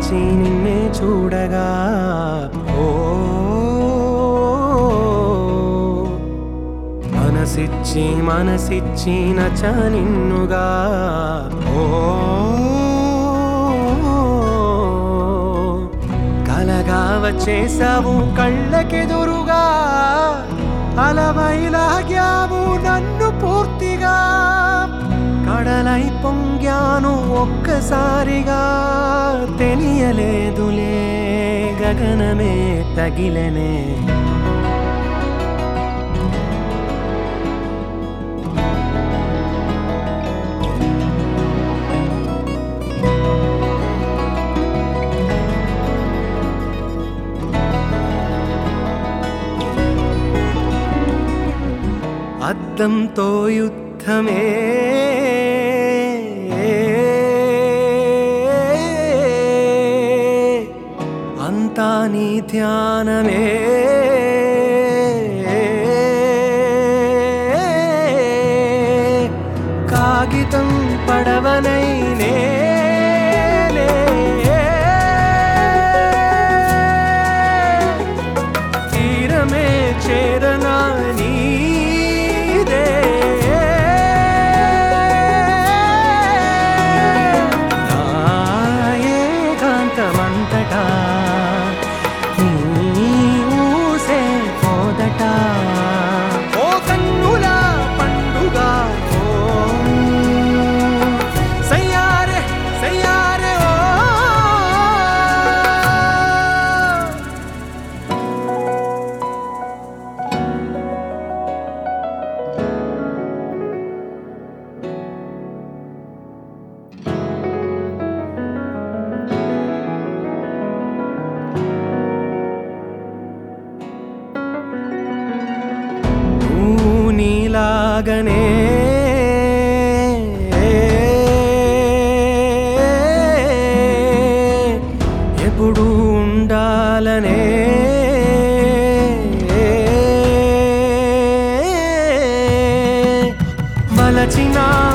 మరచి నిన్నే చూడగా ఓ మనసిచ్చి మనసిచ్చి నచ నిన్నుగా ఓ కలగా వచ్చేసావు కళ్ళకెదురుగా అలవైలాగ్యావు నన్ను పూర్తిగా కడలై పొంగ్యాను ఒక్కసారిగా తెలియలేదులే గగనమే తగిలనే అద్దంతో యుద్ధమే అంతా నీ ధ్యానమే కాగితం పడవనై నేనే తీరమే చేరనా నీదే నా ఏకాంతమంతటా నీ ఊసే పోదట ఓ కన్నుల పండుగ ఓ సయ్యారే సయ్యారే ఓ నువ్వు నీలాగనే ఎప్పుడు ఉండాలనే మలచిన